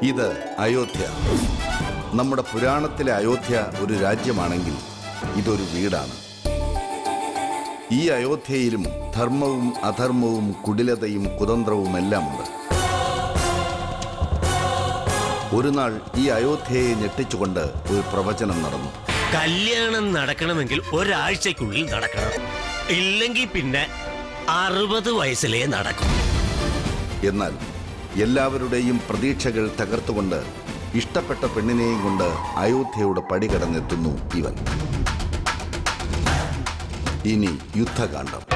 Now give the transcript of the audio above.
ഇത് അയോധ്യ നമ്മുടെ പുരാണത്തിലെ അയോധ്യ ഒരു രാജ്യമാണെങ്കിൽ ഇതൊരു വീടാണ് ഈ അയോധ്യയിലും ധർമ്മവും അധർമ്മവും കുടിലതയും കുതന്ത്രവും എല്ലാം ഉണ്ട് ഒരു നാൾ ഈ അയോധ്യയെ ഞെട്ടിച്ചുകൊണ്ട് ഒരു പ്രവചനം നടന്നു കല്യാണം നടക്കണമെങ്കിൽ ഒരാഴ്ചക്കുള്ളിൽ നടക്കണം ഇല്ലെങ്കിൽ പിന്നെ അറുപത് വയസ്സിലേ നടക്കും എന്നാൽ എല്ലാവരുടെയും പ്രതീക്ഷകൾ തകർത്തുകൊണ്ട് ഇഷ്ടപ്പെട്ട പെണ്ണിനെയും കൊണ്ട് അയോധ്യയുടെ പടി കടന്നെത്തുന്നു ഇവൻ ഇനി യുദ്ധകാന്ഡം